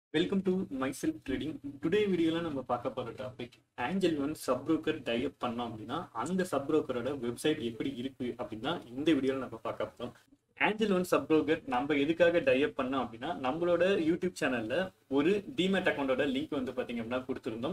welcome to my self trading today வீடியோல நம்ம பார்க்க போற topic Angel One sub broker type பண்ணோம் அப்படின்னா அந்த சப் ப்ரோக்கரோட வெப்சைட் எப்படி இருக்கு அப்படின்னா இந்த வீடியோல நம்ம பார்க்க போறோம் ஆஞ்சல் ஒன் சப் ப்ரோக்கர் நம்ம எதுக்காக டைப் பண்ணோம் அப்படின்னா நம்மளோட யூடியூப் சேனல்ல ஒரு டிமேட் அக்கௌண்டோட லிங்க் வந்து பாத்தீங்க அப்படின்னா கொடுத்துருந்தோம்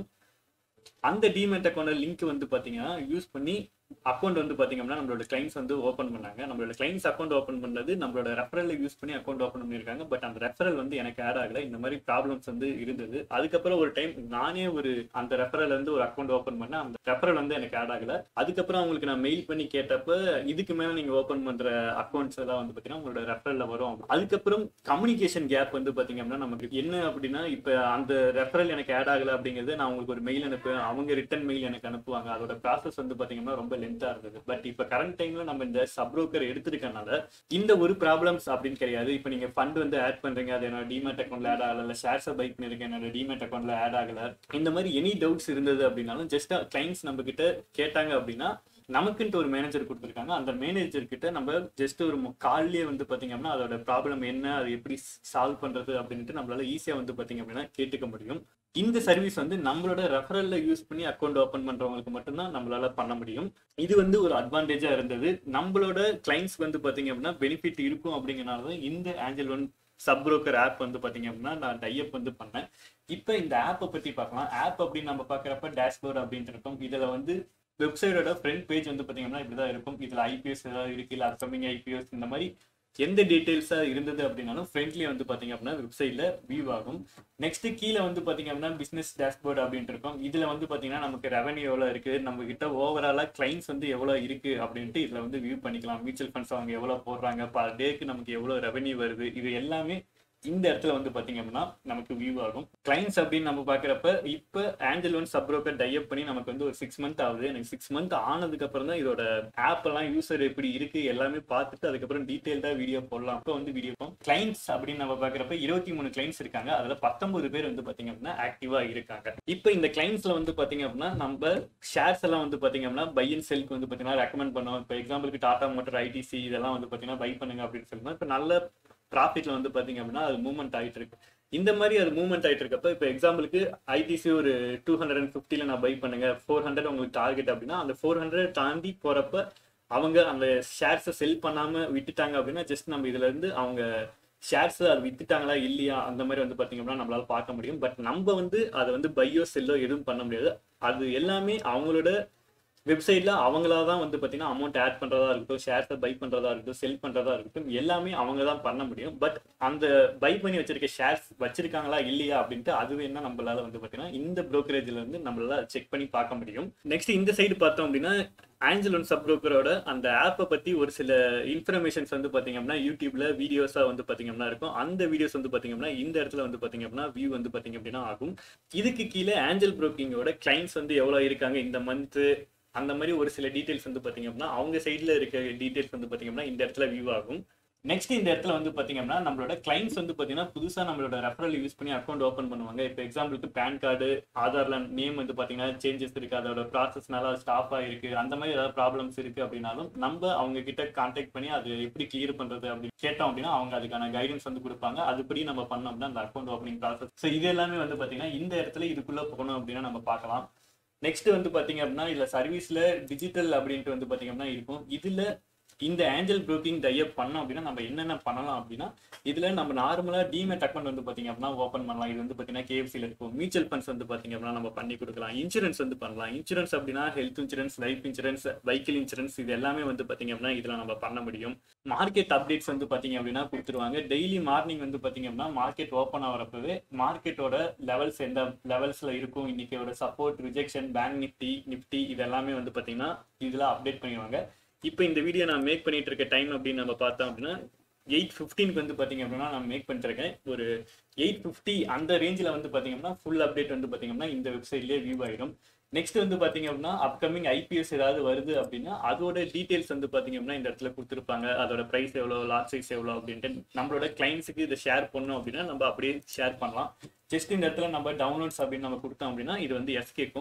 அந்த டிமேட் அக்கௌண்ட் லிங்க் வந்து பாத்தீங்கன்னா யூஸ் பண்ணி அக்கௌண்ட் வந்து பாத்தீங்கன்னா நம்மளோட கிளைண்ட்ஸ் வந்து ஓப்பன் பண்ணாங்க நம்மளோட கிளைண்ட்ஸ் அக்கௌண்ட் ஓப்பன் பண்ணது நம்மளோட ரெஃபரல் யூஸ் பண்ணி அக்கௌண்ட் ஓப்பன் பண்ணியிருக்காங்க பட் அந்த ரெஃபரல் வந்து எனக்கு ஆட் ஆகல இந்த மாதிரி ப்ராப்ளம்ஸ் வந்து இருந்தது அதுக்கப்புறம் ஒரு டைம் நானே ஒரு அந்த ரெஃபரல் வந்து ஒரு அக்கௌண்ட் ஓப்பன் பண்ணேன் அந்த ரெஃபரல் வந்து எனக்கு ஆட் ஆகல அதுக்கப்புறம் அவங்களுக்கு நான் மெயில் பண்ணி கேட்டப்ப இதுக்கு மேல நீங்க ஓப்பன் பண்ற அக்கௌண்ட்ஸ் எல்லாம் வந்து பாத்தீங்கன்னா உங்களோட ரெஃபரல்ல வரும் அதுக்கப்புறம் கம்யூனிகேஷன் கேப் வந்து பாத்தீங்க அப்படின்னா நமக்கு என்ன அப்படின்னா இப்ப அந்த ரெஃபரல் எனக்கு ஆட் ஆகல அப்படிங்கிறது நான் உங்களுக்கு ஒரு மெயில் அனுப்புவேன் அவங்க ரிட்டன் மெயில் எனக்கு அனுப்புவாங்க அதோட ப்ராசஸ் வந்து பாத்தீங்கன்னா ரொம்ப லென்த்தா இருந்தது பட் இப்ப கரண்ட் டைம்ல நம்ம இந்த சப்ரோக்கர் எடுத்திருக்கனால இந்த ஒரு ப்ராப்ளம்ஸ் அப்படின்னு கிடையாது இப்ப நீங்க ஃபண்ட் வந்து ஆட் பண்றீங்க அது என்னோட டிமேட் அக்கௌண்ட்ல ஆட் ஆகல இல்ல ஷேர்ஸை பைக் பண்ணிருக்கேன் என்னோட டிமேட் அக்கௌண்ட்ல ஆட் ஆகல இந்த மாதிரி எனி டவுட்ஸ் இருந்தது அப்படின்னாலும் ஜஸ்ட் கிளைண்ட்ஸ் நம்ம கிட்ட கேட்டாங்க அப்படின்னா நமக்குன்ட்டு ஒரு மேனேஜர் கொடுத்துருக்காங்க அந்த மேனேஜர் கிட்ட நம்ம ஜஸ்ட் ஒரு கால்லயே வந்து பாத்தீங்க அப்படின்னா அதோட ப்ராப்ளம் என்ன அது எப்படி சால்வ் பண்றது அப்படின்ட்டு நம்மளால ஈஸியா வந்து பாத்தீங்க அப்படின்னா கேட்டுக்க முடியும் இந்த சர்வீஸ் வந்து நம்மளோட ரெஃபரல்ல யூஸ் பண்ணி அக்கௌண்ட் ஓப்பன் பண்றவங்களுக்கு மட்டும்தான் நம்மளால பண்ண முடியும் இது வந்து ஒரு அட்வான்டேஜா இருந்தது நம்மளோட கிளைண்ட்ஸ் வந்து பாத்தீங்க அப்படின்னா பெனிஃபிட் இருக்கும் அப்படிங்கறனால தான் இந்த Angel One sub broker app வந்து பாத்தீங்க அப்படின்னா நான் டைப் வந்து பண்ணேன் இப்போ இந்த ஆப்பை பத்தி பார்க்கலாம் ஆப் அப்படின்னு நம்ம பாக்குறப்ப டேஷ்போர்ட் அப்படின்ட்டு இருக்கும் இதுல வந்து வெப்சைட்டோட ஃப்ரண்ட் பேஜ் வந்து பாத்தீங்கன்னா இப்படிதான் இருக்கும் இதுல ஐபிஎஸ் ஏதாவது இருக்கு இல்ல அப்கமிங் ஐபிஎஸ் இந்த மாதிரி எந்த டீடைல்ஸா இருந்தது அப்படின்னாலும் ஃப்ரண்ட்லி வந்து பாத்தீங்க அப்படின்னா வெப்சைட்ல வியூ ஆகும் நெக்ஸ்ட் கீழே வந்து பாத்தீங்க அப்படின்னா பிசினஸ் டேஷ்போர்ட் அப்படின்ட்டு இருக்கும் இதுல வந்து பாத்தீங்கன்னா நமக்கு ரெவன்யூ எவ்வளவு இருக்கு நம்ம கிட்ட ஓவராலா கிளைண்ட்ஸ் வந்து எவ்வளவு இருக்கு அப்படின்ட்டு இதுல வந்து வியூ பண்ணிக்கலாம் மியூச்சுவல் ஃபண்ட்ஸ் அவங்க எவ்வளவு போடுறாங்க பர் டேக்கு நமக்கு எவ்வளவு ரெவன்யூ வருது இது எல்லாமே இந்த இடத்துல வந்து பாத்தீங்க அப்படின்னா நமக்கு வியூ ஆகும் கிளைண்ட்ஸ் அப்படின்னு நம்ம பாக்குறப்ப இப்ப Angel One sub broker type பண்ணி நமக்கு வந்து ஒரு சிக்ஸ் மந்த் ஆகுது எனக்கு சிக்ஸ் மந்த் ஆனதுக்கு அப்புறம் தான் இதோட ஆப் எல்லாம் யூசர் எப்படி இருக்கு எல்லாமே பார்த்துட்டு அதுக்கப்புறம் டீடைல்டா வீடியோ போடலாம் அப்போ வந்து வீடியோ கிளைண்ட்ஸ் அப்படின்னு நம்ம பாக்குறப்ப இருபத்தி மூணு கிளைண்ட்ஸ் இருக்காங்க அதுல பத்தொன்பது பேர் வந்து பாத்தீங்க அப்படின்னா ஆக்டிவா இருக்காங்க இப்போ இந்த கிளைண்ட்ஸ்ல வந்து பாத்தீங்க அப்படின்னா நம்ம ஷேர்ஸ் எல்லாம் வந்து பாத்தீங்க அப்படின்னா பை அண்ட் செல்க்கு வந்து பாத்தீங்கன்னா ரெக்கமெண்ட் பண்ணுவோம் இப்போ எக்ஸாம்பிளுக்கு டாடா மோட்டர் ஐடிசி இதெல்லாம் வந்து பாத்தீங்கன்னா பை பண்ணுங்க அப்படின்னு சொல்லுவோம் இப்போ நல்ல ப்ராஃபிட்ல வந்து பாத்தீங்க அப்படின்னா அது மூவ்மெண்ட் ஆயிட்டு இருக்கு இந்த மாதிரி அது மூவ்மெண்ட் ஆயிட்டு இருக்கப்ப இப்போ எக்ஸாம்பிளுக்கு ஐடிசி ஒரு டூ ஹண்ட்ரட் அண்ட் ஃபிஃப்டில நான் பை பண்ணுங்க ஃபோர் ஹண்ட்ரட் உங்களுக்கு டார்கெட் அப்படின்னா அந்த ஃபோர் ஹண்ட்ரட் தாண்டி போறப்ப அவங்க அந்த ஷேர்ஸை செல் பண்ணாம விட்டுட்டாங்க அப்படின்னா ஜஸ்ட் நம்ம இதுல இருந்து அவங்க ஷேர்ஸ் அது வித்துட்டாங்களா இல்லையா அந்த மாதிரி வந்து பாத்தீங்க அப்படின்னா நம்மளால பார்க்க முடியும் பட் நம்ம வந்து அதை வந்து பையோ செல்லோ எதுவும் பண்ண முடியாது அது எல்லாமே அவங்களோட வெப்சைட்ல அவங்களா தான் வந்து பாத்தீங்கன்னா அமௌண்ட் ஆட் பண்றதா இருக்கட்டும் ஷேர்ஸை பை பண்றதா இருக்கட்டும் செல் பண்றதா இருக்கட்டும் எல்லாமே அவங்க தான் பண்ண முடியும் பட் அந்த பை பண்ணி வச்சிருக்க ஷேர்ஸ் வச்சிருக்காங்களா இல்லையா அப்படின்ட்டு அது வேணா நம்மளால வந்து பாத்தீங்கன்னா இந்த brokerage-ல இருந்து நம்மளால செக் பண்ணி பார்க்க முடியும் நெக்ஸ்ட் இந்த சைடு பார்த்தோம் அப்படின்னா ஆஞ்சல் ஒன் சப் புரோக்கரோட அந்த ஆப்பை பத்தி ஒரு சில இன்ஃபர்மேஷன்ஸ் வந்து பாத்தீங்க அப்படின்னா யூடியூப்ல வீடியோஸா வந்து பாத்தீங்க அப்படின்னா இருக்கும் அந்த வீடியோஸ் வந்து பாத்தீங்க அப்படின்னா இந்த இடத்துல வந்து பாத்தீங்க அப்படின்னா வியூ வந்து பாத்தீங்க அப்படின்னா ஆகும் இதுக்கு கீழே ஆஞ்சல் புரோக்கிங்கோட கிளைண்ட்ஸ் வந்து எவ்வளவு இருக்காங்க இந்த மந்த் அந்த மாதிரி ஒரு சில டீடைல்ஸ் வந்து பாத்தீங்க அப்படின்னா அவங்க சைட்ல இருக்க டீடைல்ஸ் வந்து பாத்தீங்க அப்படின்னா இந்த இடத்துல வியூ ஆகும் நெக்ஸ்ட் இந்த இடத்துல வந்து பாத்தீங்க அப்படின்னா நம்மளோட கிளைண்ட்ஸ் வந்து பாத்தீங்கன்னா புதுசா நம்மளோட ரெஃபரல் யூஸ் பண்ணி அக்கௌண்ட் ஓப்பன் பண்ணுவாங்க இப்போ எக்ஸாம்பிளுக்கு பேன் கார்டு ஆதார்ல நேம் வந்து பாத்தீங்கன்னா சேஞ்சஸ் இருக்கு அதோட ப்ராசஸ்னால ஸ்டாப் ஆயிருக்கு அந்த மாதிரி ஏதாவது ப்ராப்ளம்ஸ் இருக்கு அப்படின்னாலும் நம்ம அவங்க கிட்ட கான்டாக்ட் பண்ணி அது எப்படி கிளியர் பண்றது அப்படின்னு கேட்டோம் அப்படின்னா அவங்க அதுக்கான கைடன்ஸ் வந்து கொடுப்பாங்க அதுபடி நம்ம பண்ணோம் அப்படின்னா அந்த அக்கௌண்ட் ஓப்பனிங் ப்ராசஸ் ஸோ இது எல்லாமே வந்து பாத்தீங்கன்னா இந்த இடத்துல இதுக்குள்ள போகணும் அப்படின்னா நம்ம பார்க்கலாம் நெக்ஸ்ட் வந்து பாத்தீங்க அப்படின்னா இதுல சர்வீஸ்ல டிஜிட்டல் அப்படின்ட்டு வந்து பாத்தீங்க அப்படின்னா இருக்கும் இதுல இந்த ஏஞ்சல் புரோக்கிங் டைப் பண்ணோம் அப்படின்னா நம்ம என்னென்ன பண்ணலாம் அப்படின்னா இதுல நம்ம நார்மலா டிமேட் அக்கௌண்ட் வந்து பாத்தீங்க அப்படின்னா ஓப்பன் பண்ணலாம் இது வந்து பாத்தீங்கன்னா கேஎஃப்சில இருக்கும் மியூச்சுவல் ஃபண்ட்ஸ் வந்து பாத்தீங்க அப்படின்னா நம்ம பண்ணி கொடுக்கலாம் இன்சூரன்ஸ் வந்து பண்ணலாம் இன்சூரன்ஸ் அப்படின்னா health insurance life insurance vehicle insurance இது எல்லாமே வந்து பாத்தீங்க அப்படின்னா இதுல நம்ம பண்ண முடியும் மார்க்கெட் அப்டேட்ஸ் வந்து பாத்தீங்க அப்படின்னா கொடுத்துருவாங்க டெய்லி மார்னிங் வந்து பாத்தீங்க அப்படின்னா மார்க்கெட் ஓப்பன் ஆகிறப்பவே மார்க்கெட்டோட லெவல்ஸ் எந்த லெவல்ஸ்ல இருக்கும் இன்னைக்கோட support rejection bank Nifty Nifty இது எல்லாமே வந்து பாத்தீங்கன்னா இதுல அப்டேட் பண்ணிடுவாங்க இப்போ இந்த வீடியோ நான் மேக் பண்ணிட்டு இருக்க டைம் அப்படின்னு நம்ம பார்த்தோம் அப்படின்னா எயிட் ஃபிஃப்டீனுக்கு வந்து பார்த்தீங்க அப்படின்னா நான் மேக் பண்ணிருக்கேன் ஒரு எயிட் ஃபிஃப்டி அந்த ரேஞ்சில் வந்து பார்த்தீங்க அப்படின்னா ஃபுல் அப்டேட் வந்து பார்த்தீங்க அப்படின்னா இந்த வெப்சைட்லேயே வியூ ஆயிடும் நெக்ஸ்ட் வந்து பார்த்தீங்க அப்படின்னா அப்கமிங் ஐபிஎஸ் ஏதாவது வருது அப்படின்னா அதோட டீட்டெயில்ஸ் வந்து பார்த்தீங்க அப்படின்னா இந்த இடத்துல கொடுத்துருப்பாங்க அதோட ப்ரைஸ் எவ்வளோ லாட் சைஸ் எவ்வளோ அப்படின்ட்டு நம்மளோட கிளைண்ட்ஸுக்கு இதை ஷேர் பண்ணோம் அப்படின்னா நம்ம அப்படியே ஷேர் பண்ணலாம் ஜஸ்ட் இந்த இடத்துல நம்ம டவுன்லோட்ஸ் அப்படின்னு நம்ம கொடுத்தோம் அப்படின்னா இது வந்து எஸ் கேட்கும்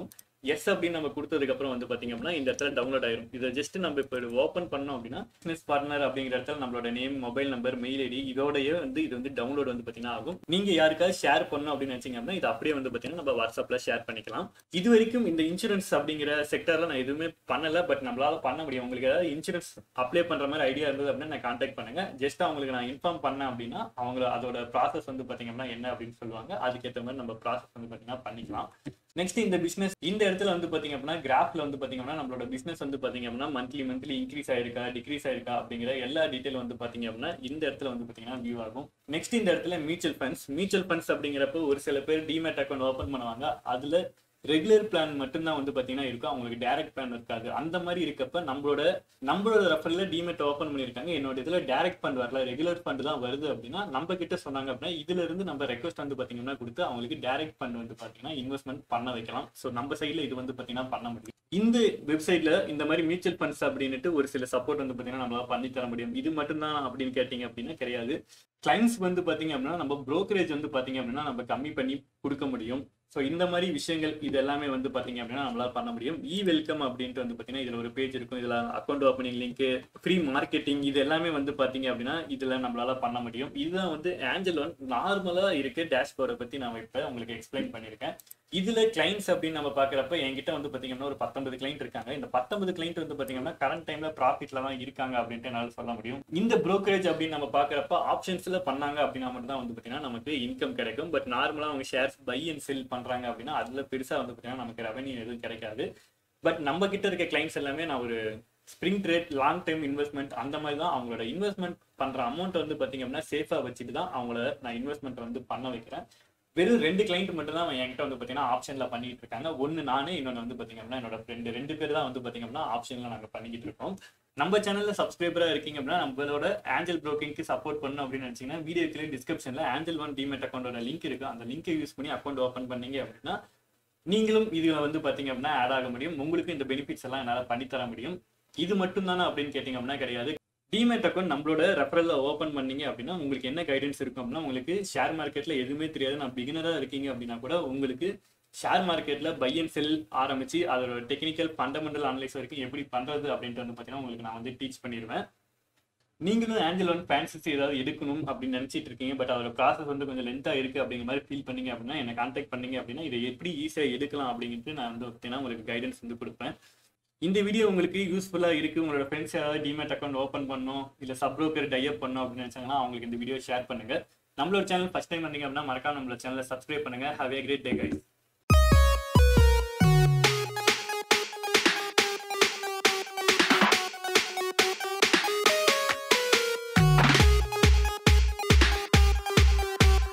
எஸ் அப்படின்னு நம்ம கொடுத்ததுக்கு அப்புறம் வந்து பாத்தீங்க அப்படின்னா இந்த இடத்துல டவுன்லோட் ஆயிரும் இதை ஜஸ்ட் நம்ம இப்போ ஓப்பன் பண்ணோம் அப்படின்னா பிசினஸ் பார்ட்னர் அப்படிங்கிற இடத்துல நம்மளோட name mobile number mail ID இதோடய வந்து இது வந்து டவுன்லோட் வந்து பாத்தீங்கன்னா ஆகும் நீங்க யாருக்காவது ஷேர் பண்ணணும் அப்படின்னு நினைச்சீங்க அப்படின்னா இது அப்படியே வந்து பாத்தீங்கன்னா நம்ம வாட்ஸ்அப்ல ஷேர் பண்ணிக்கலாம் இது வரைக்கும் இந்த இன்சூரன்ஸ் அப்படிங்கிற செக்டர்ல நான் எதுவுமே பண்ணல பட் நம்மளால பண்ண முடியும் உங்களுக்கு ஏதாவது இன்சூரன்ஸ் அப்ளை பண்ற மாதிரி ஐடியா இருந்தது அப்படின்னா நான் கான்டாக்ட் பண்ணுங்க ஜஸ்ட் அவங்களுக்கு நான் இன்ஃபார்ம் பண்ணேன் அப்படின்னா அவங்க அதோட ப்ராசஸ் வந்து பாத்தீங்கன்னா என்ன அப்படின்னு சொல்லுவாங்க அதுக்கேற்ற மாதிரி நம்ம ப்ராசஸ் வந்து பாத்தீங்கன்னா பண்ணிக்கலாம் நெக்ஸ்ட் இந்த பிசினஸ் இந்த இடத்துல வந்து பாத்தீங்க அப்படின்னா கிராஃப்ல வந்து பாத்தீங்கன்னா நம்மளோட பிசினஸ் வந்து பாத்தீங்க அப்படின்னா மந்த்லி மந்த்லி இன்க்ரீஸ் ஆயிருக்கா டிக்ரீஸ் ஆயிருக்கா அப்படிங்கிற எல்லா டீடைல் வந்து பாத்தீங்க அப்படின்னா இந்த இடத்துல வந்து பாத்தீங்கன்னா வியூ ஆகும் நெக்ஸ்ட் இந்த இடத்துல மியூச்சுவல் ஃபண்ட்ஸ் மியூச்சுவல் ஃபண்ட்ஸ் அப்படிங்கிறப்ப ஒரு சில பேர் டிமேட் அக்கௌண்ட் ஓப்பன் பண்ணுவாங்க அதுல ரெகுலர் பிளான் மட்டும்தான் வந்து பாத்தீங்கன்னா இருக்கும் அவங்களுக்கு டைரக்ட் பிளான் இருக்காது அந்த மாதிரி இருக்கப்ப நம்மளோட நம்மளோட ரெஃபர்ல டிமெட் ஓப்பன் பண்ணியிருக்காங்க என்னோட இதுல டைரக்ட் ஃபண்ட் வரல ரெகுலர் ஃபண்ட் தான் வருது அப்படின்னா நம்ம கிட்ட சொன்னாங்க அப்படின்னா இதுல இருந்து நம்ம ரெக்வஸ்ட் வந்து பாத்தீங்கன்னா கொடுத்து அவங்களுக்கு டைரக்ட் ஃபண்ட் வந்து பாத்தீங்கன்னா இன்வெஸ்ட்மெண்ட் பண்ண வைக்கலாம் ஸோ நம்ம சைட்ல இது வந்து பாத்தீங்கன்னா பண்ண முடியும் இந்த வெப்சைட்ல இந்த மாதிரி மியூச்சுவல் ஃபண்ட்ஸ் அப்படின்ட்டு ஒரு சில சப்போர்ட் வந்து பாத்தீங்கன்னா நம்மளால பண்ணி தர முடியும் இது மட்டும்தான் அப்படின்னு கேட்டீங்க அப்படின்னா கிடையாது கிளைண்ட்ஸ் வந்து பாத்தீங்க அப்படின்னா நம்ம brokerage வந்து பாத்தீங்க அப்படின்னா நம்ம கம்மி பண்ணி கொடுக்க முடியும் ஸோ இந்த மாதிரி விஷயங்கள் இது எல்லாமே வந்து பாத்தீங்க அப்படின்னா நம்மளால பண்ண முடியும் இ வெல்கம் அப்படின்ட்டு வந்து பாத்தீங்கன்னா இதுல ஒரு பேஜ் இருக்கும் இதுல account opening link free marketing இது எல்லாமே வந்து பாத்தீங்க அப்படின்னா இதுல நம்மளால பண்ண முடியும் இதுதான் வந்து ஆஞ்சல் ஒன் நார்மலா இருக்கு டேஷ்போர்டை பத்தி நான் இப்ப உங்களுக்கு எக்ஸ்பிளைன் பண்ணியிருக்கேன் இதுல கிளைண்ட்ஸ் அப்படின்னு நம்ம பாக்குறப்ப என்கிட்ட வந்து பாத்தீங்கன்னா ஒரு பத்தொன்பது கிளைண்ட் இருக்காங்க இந்த பத்தொன்பது கிளைண்ட் வந்து பாத்தீங்கன்னா கரண்ட் டைம்ல ப்ராஃபிட்ல தான் இருக்காங்க அப்படின்ட்டு என்னால சொல்ல முடியும் இந்த brokerage அப்படின்னு நம்ம பாக்குறப்ப ஆப்ஷன்ஸ்ல பண்ணாங்க அப்படின்னா மட்டும் தான் வந்து பாத்தீங்கன்னா நமக்கு இன்கம் கிடைக்கும் பட் நார்மலா அவங்க ஷேர்ஸ் பை அண்ட் செல் பண்றாங்க அப்படின்னா அதுல பெருசா வந்து பாத்தீங்கன்னா நமக்கு ரெவன்யூ எதுவும் கிடைக்காது பட் நம்ம கிட்ட இருக்க கிளைண்ட்ஸ் எல்லாமே நான் ஒரு spring rate long time investment அந்த மாதிரி தான் அவங்களோட இன்வெஸ்ட்மெண்ட் பண்ற அமௌண்ட் வந்து பாத்தீங்க அப்படின்னா சேஃபா வச்சுட்டு தான் அவங்கள நான் இன்வெஸ்ட்மெண்ட் வந்து பண்ண வைக்கிறேன் வெறும் ரெண்டு கிளைண்ட் மட்டும் தான் என்கிட்ட வந்து பாத்தீங்கன்னா ஆப்ஷன்ல பண்ணிட்டு இருக்காங்க ஒன்னு நானு இன்னொன்னு வந்து பாத்தீங்க அப்படின்னா என்னோட ஃப்ரெண்டு ரெண்டு பேர் தான் வந்து பாத்தீங்க அப்படின்னா ஆப்ஷன்ல நாங்க பண்ணிக்கிட்டு இருக்கோம் நம்ம சேனல்ல சப்ஸ்கிரைபரா இருக்கீங்க அப்படின்னா நம்மளோட ஆஞ்சல் ப்ரோக்கிங்க்கு சப்போர்ட் பண்ணணும் அப்படின்னு நினைச்சீங்கன்னா வீடியோ கீழே டிஸ்கிரிப்ஷன்ல ஆஞ்சல் ஒன் டிமெட் அக்கௌண்டோட லிங்க் இருக்கு அந்த லிங்கை யூஸ் பண்ணி அக்கௌண்ட் ஓப்பன் பண்ணீங்க அப்படின்னா நீங்களும் இதுல வந்து பாத்தீங்க அப்படின்னா ஆட் ஆக முடியும் உங்களுக்கு இந்த பெனிஃபிட்ஸ் எல்லாம் என்னால பண்ணி தர முடியும் இது மட்டும் தானே அப்படின்னு கேட்டீங்க அப்படின்னா கிடையாது டிமேட் அக்கௌண்ட் நம்மளோட ரெஃபரல்ல ஓப்பன் பண்ணீங்க அப்படின்னா உங்களுக்கு என்ன கைடன்ஸ் இருக்கும் அப்படின்னா உங்களுக்கு ஷேர் மார்க்கெட்ல எதுவுமே தெரியாது நான் பிகினரா இருக்கீங்க அப்படின்னா கூட உங்களுக்கு ஷேர் மார்க்கெட்ல பை அண்ட் செல் ஆரம்பிச்சு அதோட டெக்னிக்கல் ஃபண்டமெண்டல் அனலைஸ் வரைக்கும் எப்படி பண்றது அப்படின்ட்டு வந்து பாத்தீங்கன்னா உங்களுக்கு நான் வந்து டீச் பண்ணிடுவேன் நீங்களும் ஆஞ்சல் ஒன் ஃபேன்சிஸ் ஏதாவது எடுக்கணும் அப்படின்னு நினைச்சிட்டு இருக்கீங்க பட் அதோட ப்ராசஸ் வந்து கொஞ்சம் லென்த்தா இருக்கு அப்படிங்கிற மாதிரி ஃபீல் பண்ணீங்க அப்படின்னா என்ன கான்டாக்ட் பண்ணீங்க அப்படின்னா இதை எப்படி ஈஸியா எடுக்கலாம் அப்படின்ட்டு நான் வந்து பார்த்தீங்கன்னா உங்களுக்கு கைடன்ஸ் வந்து கொடுப்பேன் இந்த வீடியோ உங்களுக்கு யூஸ்ஃபுல்லா இருக்கு உங்களோட ஃப்ரெண்ட்ஸ் யாராவது டிமேட் அக்கௌண்ட் ஓப்பன் பண்ணணும் இல்ல சப் ப்ரோக்கர் டைப் பண்ணணும் அப்படின்னு நினைச்சாங்கன்னா அவங்களுக்கு இந்த வீடியோ ஷேர் பண்ணுங்க நம்மளோட சேனல் ஃபர்ஸ்ட் டைம் வந்தீங்க அப்படின்னா மறக்காம நம்மளோட சேனலை சப்ஸ்கிரைப் பண்ணுங்க have a great day guys